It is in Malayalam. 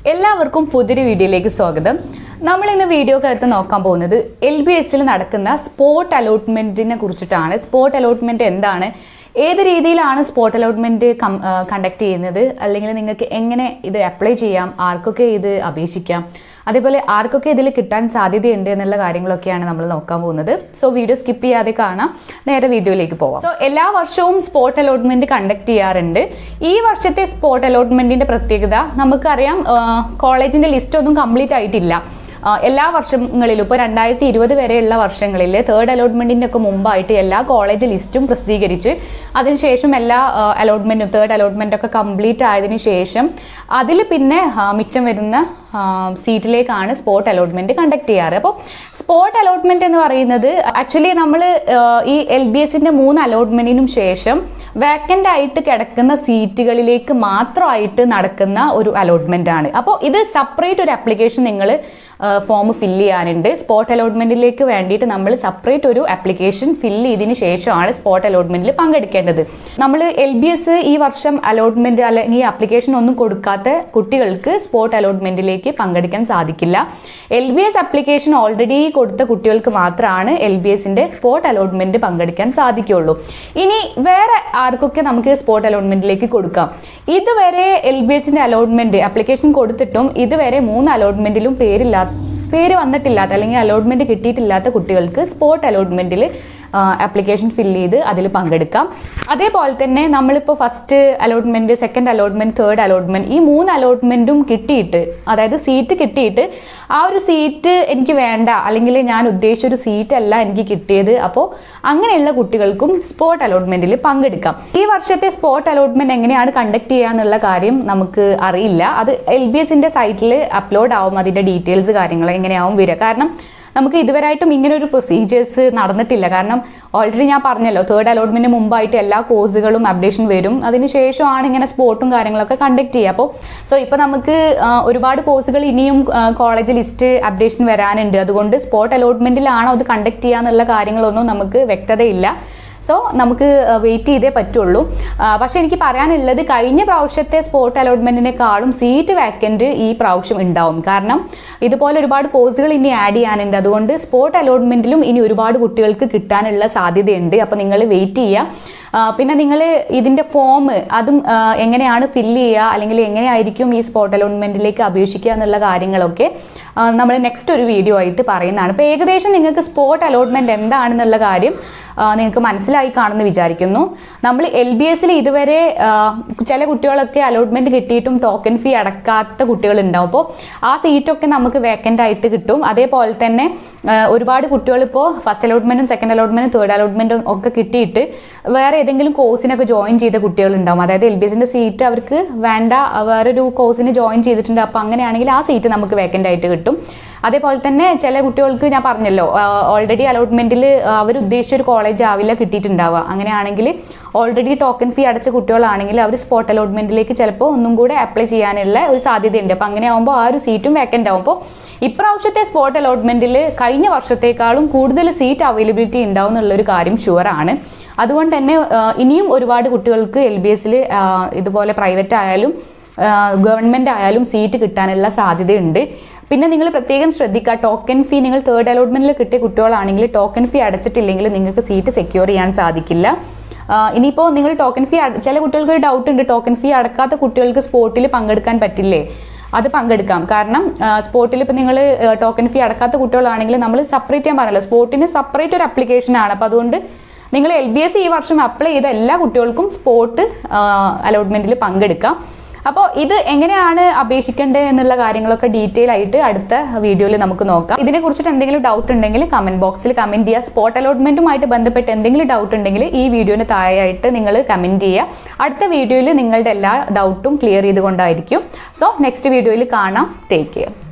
എല്ലാവർക്കും പുതിയൊരു വീഡിയോയിലേക്ക് സ്വാഗതം നമ്മൾ ഇന്ന് വീഡിയോക്കകത്ത് നോക്കാൻ പോകുന്നത് എൽ ബി എസിൽ നടക്കുന്ന സ്പോട്ട് അലോട്ട്മെന്റിനെ കുറിച്ചിട്ടാണ് സ്പോട്ട് അലോട്ട്മെന്റ് എന്താണ് ഏത് രീതിയിലാണ് സ്പോട്ട് അലോട്ട്മെന്റ് കണ്ടക്ട് ചെയ്യുന്നത് അല്ലെങ്കിൽ നിങ്ങൾക്ക് എങ്ങനെ ഇത് അപ്ലൈ ചെയ്യാം ആർക്കൊക്കെ ഇത് അപേക്ഷിക്കാം അതേപോലെ ആർക്കൊക്കെ ഇതിൽ കിട്ടാൻ സാധ്യതയുണ്ട് എന്നുള്ള കാര്യങ്ങളൊക്കെയാണ് നമ്മൾ നോക്കാൻ പോകുന്നത് സോ വീഡിയോ സ്കിപ്പ് ചെയ്യാതെ കാണാം നേരെ വീഡിയോയിലേക്ക് പോവാം സോ എല്ലാ വർഷവും സ്പോട്ട് അലോട്ട്മെന്റ് കണ്ടക്ട് ചെയ്യാറുണ്ട് ഈ വർഷത്തെ സ്പോട്ട് അലോട്ട്മെന്റിന്റെ പ്രത്യേകത നമുക്കറിയാം കോളേജിന്റെ ലിസ്റ്റ് ഒന്നും കംപ്ലീറ്റ് ആയിട്ടില്ല ആ, എല്ലാ വർഷങ്ങളിലും ഇപ്പോൾ രണ്ടായിരത്തി ഇരുപത് വരെയുള്ള വർഷങ്ങളിൽ തേർഡ് അലോട്ട്മെന്റിന്റെ ഒക്കെ മുമ്പായിട്ട് എല്ലാ കോളേജ് ലിസ്റ്റും പ്രസിദ്ധീകരിച്ച് അതിനുശേഷം എല്ലാ അലോട്ട്മെന്റും തേർഡ് അലോട്ട്മെന്റ് ഒക്കെ കംപ്ലീറ്റ് ആയതിനു ശേഷം അതിൽ പിന്നെ ആ, മിച്ചം വരുന്ന ആ, സീറ്റിലേക്കാണ് സ്പോട്ട് അലോട്ട്മെന്റ് കണ്ടക്ട് ചെയ്യാറ് അപ്പോൾ സ്പോട്ട് അലോട്ട്മെന്റ് എന്ന് പറയുന്നത് ആക്ച്വലി നമ്മൾ ഈ എൽ ബി എസിന്റെ മൂന്ന് അലോട്ട്മെന്റിനും ശേഷം വേക്കൻ്റ് ആയിട്ട് കിടക്കുന്ന സീറ്റുകളിലേക്ക് മാത്രമായിട്ട് നടക്കുന്ന ഒരു അലോട്ട്മെന്റ് ആണ് അപ്പോൾ ഇത് സെപ്പറേറ്റ് ഒരു ആപ്ലിക്കേഷൻ നിങ്ങൾ ഫോം ഫില്ല് ചെയ്യാനുണ്ട് സ്പോട്ട് അലോട്ട്മെന്റിലേക്ക് വേണ്ടിയിട്ട് നമ്മൾ സെപ്പറേറ്റ് ഒരു ആപ്ലിക്കേഷൻ ഫില്ല് ചെയ്തതിന് ശേഷമാണ് സ്പോട്ട് അലോട്ട്മെന്റിൽ പങ്കെടുക്കേണ്ടത് നമ്മൾ എൽ ബി എസ് ഈ വർഷം അലോട്ട്മെന്റ് അല്ലെങ്കിൽ ആപ്ലിക്കേഷൻ ഒന്നും കൊടുക്കാത്ത കുട്ടികൾക്ക് സ്പോട്ട് അലോട്ട്മെന്റിലേക്ക് പങ്കെടുക്കാൻ സാധിക്കില്ല L B S application already കൊടുത്ത കുട്ടികൾക്ക് മാത്രമാണ് എൽ ബി എസിന്റെ സ്പോട്ട് അലോട്ട്മെന്റ് പങ്കെടുക്കാൻ സാധിക്കുള്ളൂ ഇനി വേറെ ആർക്കൊക്കെ നമുക്ക് സ്പോട്ട് അലോട്ട്മെന്റിലേക്ക് കൊടുക്കാം ഇതുവരെ എൽ ബി എസിന്റെ അലോട്ട്മെന്റ് ആപ്ലിക്കേഷൻ കൊടുത്തിട്ടും ഇതുവരെ മൂന്ന് അലോട്ട്മെന്റിലും പേരില്ലാത്ത പേര് വന്നിട്ടില്ലാത്ത അല്ലെങ്കിൽ അലോട്ട്മെന്റ് കിട്ടിയിട്ടില്ലാത്ത കുട്ടികൾക്ക് സ്പോട്ട് അലോട്ട്മെന്റിൽ ആപ്ലിക്കേഷൻ ഫില്ല് ചെയ്ത് അതിൽ പങ്കെടുക്കാം അതേപോലെ തന്നെ നമ്മളിപ്പോൾ first allotment second allotment third allotment ഈ മൂന്ന് അലോട്ട്മെന്റും കിട്ടിയിട്ട് അതായത് സീറ്റ് കിട്ടിയിട്ട് ആ ഒരു സീറ്റ് എനിക്ക് വേണ്ട അല്ലെങ്കിൽ ഞാൻ ഉദ്ദേശിച്ച ഒരു സീറ്റ് അല്ല എനിക്ക് കിട്ടിയത് അപ്പോൾ അങ്ങനെയുള്ള കുട്ടികൾക്കും സ്പോട്ട് അലോട്ട്മെന്റിൽ പങ്കെടുക്കാം ഈ വർഷത്തെ സ്പോട്ട് അലോട്ട്മെന്റ് എങ്ങനെയാണ് കണ്ടക്ട് ചെയ്യുക എന്നുള്ള കാര്യം നമുക്ക് അറിയില്ല അത് എൽ ബി എസിന്റെ സൈറ്റിൽ അപ്ലോഡ് ആവും അതിന്റെ ഡീറ്റെയിൽസ് കാര്യങ്ങൾ എങ്ങനെയാവും വരിക കാരണം നമുക്ക് ഇതുവരായിട്ടും ഇങ്ങനെ ഒരു പ്രൊസീജിയേഴ്സ് നടന്നിട്ടില്ല കാരണം ഓൾറെഡി ഞാൻ പറഞ്ഞല്ലോ തേർഡ് അലോട്ട്മെന്റിന് മുമ്പായിട്ട് എല്ലാ കോഴ്സുകളും അപ്ഡേഷൻ വരും അതിനുശേഷമാണ് ഇങ്ങനെ സ്പോർട്ടും കാര്യങ്ങളൊക്കെ കണ്ടക്ട് ചെയ്യുക അപ്പോൾ സോ ഇപ്പോൾ നമുക്ക് ആ, ഒരുപാട് കോഴ്സുകൾ ഇനിയും കോളേജ് ലിസ്റ്റ് അപ്ഡേഷൻ വരാനുണ്ട് അതുകൊണ്ട് സ്പോട്ട് അലോട്ട്മെന്റിലാണോ അത് കണ്ടക്ട് ചെയ്യുക എന്നുള്ള കാര്യങ്ങളൊന്നും നമുക്ക് വ്യക്തതയില്ല സോ നമുക്ക് വെയിറ്റ് ചെയ്തേ പറ്റുള്ളൂ ആ, പക്ഷേ എനിക്ക് പറയാനുള്ളത് കഴിഞ്ഞ പ്രാവശ്യത്തെ സ്പോട്ട് അലോട്ട്മെന്റിനേക്കാളും സീറ്റ് വാക്കൻറ്റ് ഈ പ്രാവശ്യം ഉണ്ടാവും കാരണം ഇതുപോലെ ഒരുപാട് കോഴ്സുകൾ ഇനി ആഡ് ചെയ്യാനുണ്ട് അതുകൊണ്ട് സ്പോട്ട് അലോട്ട്മെന്റിലും ഇനി ഒരുപാട് കുട്ടികൾക്ക് കിട്ടാനുള്ള സാധ്യതയുണ്ട് അപ്പോൾ നിങ്ങൾ വെയിറ്റ് ചെയ്യുക ആ, പിന്നെ നിങ്ങൾ ഇതിൻ്റെ ഫോം അതും ആ, എങ്ങനെയാണ് ഫില്ല് ചെയ്യുക അല്ലെങ്കിൽ എങ്ങനെയായിരിക്കും ഈ സ്പോട്ട് അലോട്ട്മെന്റിലേക്ക് അപേക്ഷിക്കുക എന്നുള്ള കാര്യങ്ങളൊക്കെ നമ്മൾ നെക്സ്റ്റ് ഒരു വീഡിയോ ആയിട്ട് പറയുന്നതാണ് ഇപ്പോൾ ഏകദേശം നിങ്ങൾക്ക് സ്പോട്ട് അലോട്ട്മെന്റ് എന്താണെന്നുള്ള കാര്യം ആ, നിങ്ങൾക്ക് മനസ്സിലായി കാണുമെന്ന് വിചാരിക്കുന്നു നമ്മൾ എൽ ബി എസിൽ ഇതുവരെ ആ, ചില കുട്ടികളൊക്കെ അലോട്ട്മെന്റ് കിട്ടിയിട്ടും ടോക്കൺ ഫീ അടക്കാത്ത കുട്ടികളുണ്ടാവും അപ്പോൾ ആ സീറ്റൊക്കെ നമുക്ക് വേക്കൻ്റ് ആയിട്ട് കിട്ടും അതേപോലെ തന്നെ ആ, ഒരുപാട് കുട്ടികൾ ഇപ്പോൾ ഫസ്റ്റ് അലോട്ട്മെന്റും സെക്കൻഡ് അലോട്ട്മെന്റും തേർഡ് അലോട്ട്മെന്റും ഒക്കെ കിട്ടിയിട്ട് വേറെ ഏതെങ്കിലും കോഴ്സിനൊക്കെ ജോയിൻ ചെയ്ത കുട്ടികളുണ്ടാവും അതായത് എൽ ബി എസിന്റെ സീറ്റ് അവർക്ക് വേണ്ട വേറൊരു കോഴ്സിന് ജോയിൻ ചെയ്തിട്ടുണ്ട് അപ്പോൾ അങ്ങനെയാണെങ്കിൽ ആ സീറ്റ് നമുക്ക് വേക്കൻ്റ് ആയിട്ട് കിട്ടും അതേപോലെ തന്നെ ചില കുട്ടികൾക്ക് ഞാൻ പറഞ്ഞല്ലോ ഓൾറെഡി അലോട്ട്മെന്റിൽ അവർ ഉദ്ദേശിച്ച ഒരു കോളേജ് ആവില്ല കിട്ടിയിട്ടുണ്ടാവുക അങ്ങനെയാണെങ്കിൽ ഓൾറെഡി ടോക്കൺ ഫീ അടച്ച കുട്ടികളാണെങ്കിൽ അവർ സ്പോട്ട് അലോട്ട്മെന്റിലേക്ക് ചിലപ്പോൾ ഒന്നും കൂടെ അപ്ലൈ ചെയ്യാനുള്ള ഒരു സാധ്യതയുണ്ട് അപ്പോൾ അങ്ങനെ ആകുമ്പോൾ ആ ഒരു സീറ്റും വേക്കൻ്റ് ആവും അപ്പോൾ ഇപ്രാവശ്യത്തെ സ്പോട്ട് അലോട്ട്മെന്റിൽ കഴിഞ്ഞ വർഷത്തേക്കാളും കൂടുതൽ സീറ്റ് അവൈലബിലിറ്റി ഉണ്ടാവും എന്നുള്ളൊരു കാര്യം ഷുവറാണ് അതുകൊണ്ട് തന്നെ ആ, ഇനിയും ഒരുപാട് കുട്ടികൾക്ക് എൽ ബി എസിൽ ഇതുപോലെ പ്രൈവറ്റ് ആയാലും ഗവൺമെൻറ് ആയാലും സീറ്റ് കിട്ടാനുള്ള സാധ്യതയുണ്ട് പിന്നെ നിങ്ങൾ പ്രത്യേകം ശ്രദ്ധിക്കുക ടോക്കൺ ഫീ നിങ്ങൾ തേർഡ് അലോട്ട്മെന്റിൽ കിട്ടിയ കുട്ടികളാണെങ്കിൽ ടോക്കൺ ഫീ അടച്ചിട്ടില്ലെങ്കിൽ നിങ്ങൾക്ക് സീറ്റ് സെക്യൂർ ചെയ്യാൻ സാധിക്കില്ല ആഹ് ഇനിയിപ്പോൾ നിങ്ങൾ ടോക്കൺ ഫീ ചില കുട്ടികൾക്ക് ഒരു ഡൗട്ട് ഉണ്ട് ടോക്കൺ ഫീ അടക്കാത്ത കുട്ടികൾക്ക് സ്പോട്ടിൽ പങ്കെടുക്കാൻ പറ്റില്ലേ അത് പങ്കെടുക്കാം കാരണം സ്പോട്ടിൽ ഇപ്പോൾ നിങ്ങൾ ടോക്കൺ ഫീ അടക്കാത്ത കുട്ടികളാണെങ്കിൽ നമ്മൾ സെപ്പറേറ്റ് ചെയ്യാൻ പറഞ്ഞല്ലോ സ്പോട്ടിന് സെപ്പറേറ്റ് ഒരു അപ്ലിക്കേഷൻ ആണ് അപ്പോൾ അതുകൊണ്ട് നിങ്ങൾ എൽ ബി എസ് ഈ വർഷം അപ്ലൈ ചെയ്ത എല്ലാ കുട്ടികൾക്കും സ്പോട്ട് അലോട്ട്മെന്റിൽ പങ്കെടുക്കാം അപ്പോൾ ഇത് എങ്ങനെയാണ് അപേക്ഷിക്കേണ്ടത് എന്നുള്ള കാര്യങ്ങളൊക്കെ ഡീറ്റെയിൽ ആയിട്ട് അടുത്ത വീഡിയോയിൽ നമുക്ക് നോക്കാം ഇതിനെ കുറിച്ചിട്ട് എന്തെങ്കിലും ഡൗട്ട് ഉണ്ടെങ്കിൽ കമന്റ് ബോക്സിൽ കമന്റ് ചെയ്യുക സ്പോട്ട് അലോട്ട്മെന്റുമായിട്ട് ബന്ധപ്പെട്ട് എന്തെങ്കിലും ഡൗട്ട് ഉണ്ടെങ്കിൽ ഈ വീഡിയോന് താഴെയായിട്ട് നിങ്ങൾ കമന്റ് ചെയ്യുക അടുത്ത വീഡിയോയിൽ നിങ്ങളുടെ എല്ലാ ഡൗട്ടും ക്ലിയർ ചെയ്തുകൊണ്ടായിരിക്കും സോ നെക്സ്റ്റ് വീഡിയോയിൽ കാണാം ടേക്ക് കെയർ